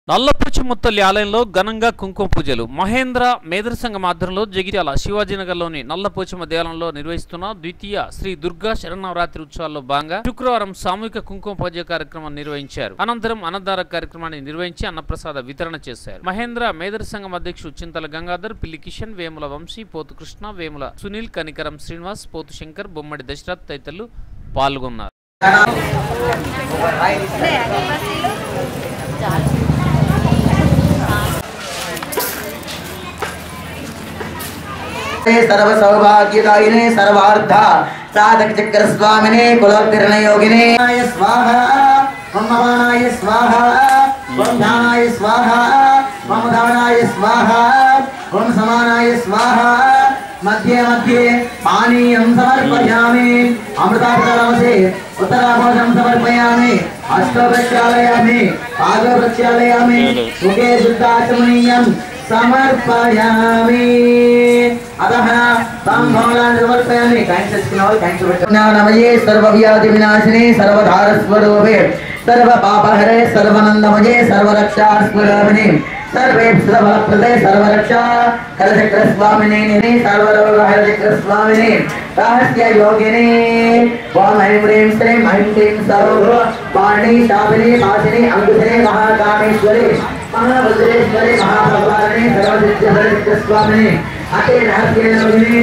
నల్లపుచ్చిముత్తల్లి ఆలయంలో ఘనంగా కుంకుమ పూజలు మహేంద్ర మేదర సంఘం ఆధ్వర్యంలో జగిత్యాల శివాజీనగర్లోని నల్లపోచమ్మ దేవాలయంలో నిర్వహిస్తున్న ద్వితీయ శ్రీ దుర్గా శరణవరాత్రి ఉత్సవాల్లో భాగంగా శుక్రవారం సామూహిక కుంకుమ పూజ కార్యక్రమం నిర్వహించారు అనంతరం అన్నదాన కార్యక్రమాన్ని నిర్వహించి అన్నప్రసాద వితరణ చేశారు మహేంద్ర మేదర సంఘం అధ్యక్షుడు చింతల గంగాధర్ పిల్లి కిషన్ వేముల వంశీ పోతు కృష్ణ వేముల సునీల్ కనికరం శ్రీనివాస్ పోతు శంకర్ బొమ్మడి దశరథ్ తదితరులు పాల్గొన్నారు सर्व सौभाग्यदायिने सर्वार्थ साधक चक्र स्वामिने कुलोत्तीर्ण योगिने स्वाहा मम भवानाय स्वाहा ओम ध्यानाय स्वाहा मम धानाय स्वाहा ओम समानाय स्वाहा मध्ये मध्ये पानीयं समर्पयामि अमृतार्थनमसे उत्तराभोजनं समर्पयामि हस्तो प्रक्षालयामि पादो प्रक्षालयामि मुखे शुद्धाचमनीयं సమర్పయామి అతః తాం భవనాన్ని సమర్పయామి కాయించి తెచ్చుకున్న వాళ్ళు కాయించి పెట్టండి జ్ఞానమయే సర్వవ్యాధి వినాశిని సర్వధారస్వరూపే సర్వ పాపహరే సర్వనందమయే సర్వరక్షాస్వరూపిణి సర్వే సర్వఫలప్రదే సర్వరక్షా కలచక్ర స్వామిని సర్వరోగ హరచక్ర స్వామిని రహస్య యోగిని ఓం ఐం హ్రీం శ్రీం ఐం క్లీం సర్వ పాణి శాపిని పాసిని అంకుశని మహాకామేశ్వరి మహాభద్రేశ్వరి మహాభవాని సర్వసిద్ధ స్వామిని అతే రహస్య యోగిని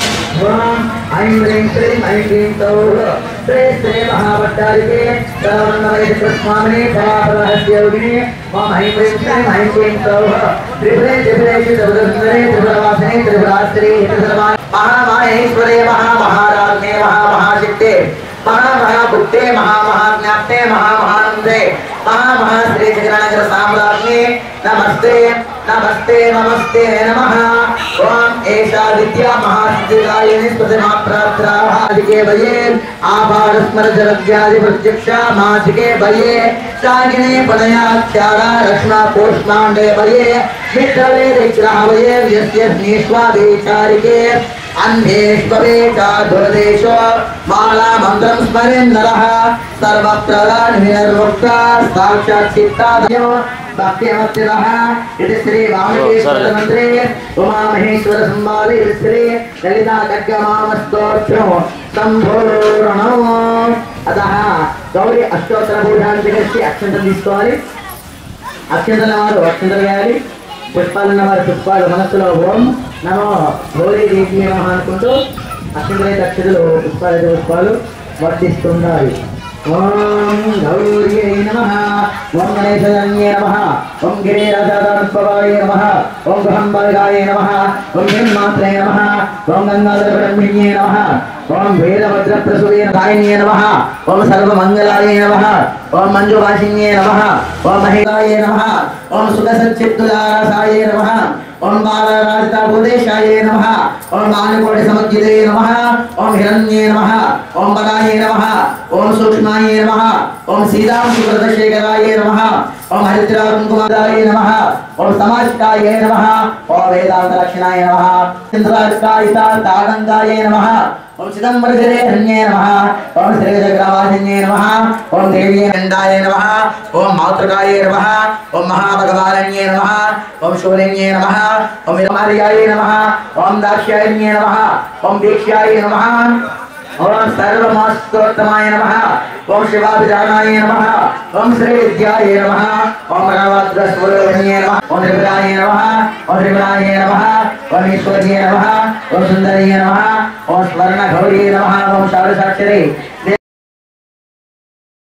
ఓం ఐం హ్రీం శ్రీం ఐం క్లీం సౌర శ్రీ శ్రీ మహాభట్టారికే సర్వన్నవైద్య స్వామిని సమాపరహస్య యోగిని ఓం ఐం హ్రీం శ్రీం ఐం క్లీం సౌర త్రిపురే త్రిపురేషు త్రిపురసుందరే త్రిపురవాసిని త్రిపురాస్త్రీ త్రిపురమా महामाहेश्वरे महामहाराज्ञे महामहाशक्ते महामहाभुक्ते महामहाज्ञाप्ते महामहानन्दे महामहाश्री जगन्नगर साम्राज्ञे नमस्ते नमस्ते नमस्ते नमः ओम एषा विद्या महासिद्धिदायिनी स्मृतिमा प्रार्थनादिके भये आभार स्मर जलव्याधि प्रत्यक्षा मासिके भये शागिने पदयाख्यारा रक्ष्मा कोष्माण्डे भये विठले विग्रह भये व्यस्य स्नेष्वादेचारिके अन्धेष्वरे च दुर्देशो माला मन्त्रं स्मरेन् नरः सर्वप्रदान विनिर्मुक्ता साक्षात् चित्तादयो भक्तिमत्तिरः इति श्री वामकेश्वर मन्त्रे उमामहेश्वर संवादे इति श्री ललिता खड्गमामस्तोत्रं सम्पूर्णो अतः गौरी अष्टोत्तरभूषान् జగత్తి అక్షంతలు తీసుకోవాలి అక్షంతల వారు అక్షంతలు వేయాలి పుష్పాలున్న వారి పుష్పాలు మనస్సులో ఓం నమో గౌరీ దేవి నమః అనుకుంటూ అక్షంతలైతే అక్షతలు పుష్పాలైతే పుష్పాలు వర్తిస్తుండాలి ఓం గౌర్యై నమః ఓం గణేశాయ నమః ఓం గిరిరాజాదానుభవాయ నమః ఓం గృహంబలికాయ నమః ఓం నిర్మాత్రే నమః ఓం గంగాధర బ్రహ్మణ్యే నమః ఓం వీరభద్ర ప్రసూయ నాయన్యే నమః ఓం సర్వమంగళాయ నమః ఓం మంజువాసిన్యే నమః ఓం మహిళాయ నమః ఓం సుఖ సచ్చిత్తులాసాయ నమః ఓం బాలరాజితాభూదేశాయ నమః ఓం మానుకోటి సమజ్జితే నమః ఓం హిరణ్యే నమః ఓం బలాయ నమః ఓం సూక్ష్మాయ నమః ఓం సీతాం సుబ్రతశేఖరాయ నమః ఓం హరిద్రా కుంకుమారాయ నమః ఓం సమాష్టాయ నమః ఓం వేదాంత లక్షణాయ నమః చంద్రాష్టాయ తాడంగాయ నమః ఓం చిదంబరధరే హన్యే నమః ఓం శ్రీజగ్రవాసిన్యే నమః ఓం దేవీ నందాయ నమః ఓం మాతృకాయ నమః ఓం మహాభగవానన్యే నమః ఓం శూలిన్యే నమః ఓం విరమార్యాయ నమః ఓం దాక్ష్యాయన్యే నమః ఓం దీక్ష్యాయ నమః ఓం సర్వమాస్తోత్తమాయ నమః ఓం శివాభిధానాయ నమః ఓం శ్రీ విద్యాయ నమః ఓం భగవద్రస్వరూపిణ్యే నమః ఓం త్రిపురాయ నమః ఓం త్రిపురాయ నమః ఓం ఈశ్వర్యే నమః ఓం సుందర్యే నమః ఓం స్వర్ణ గౌరీ నమః ఓం శారసాక్షరి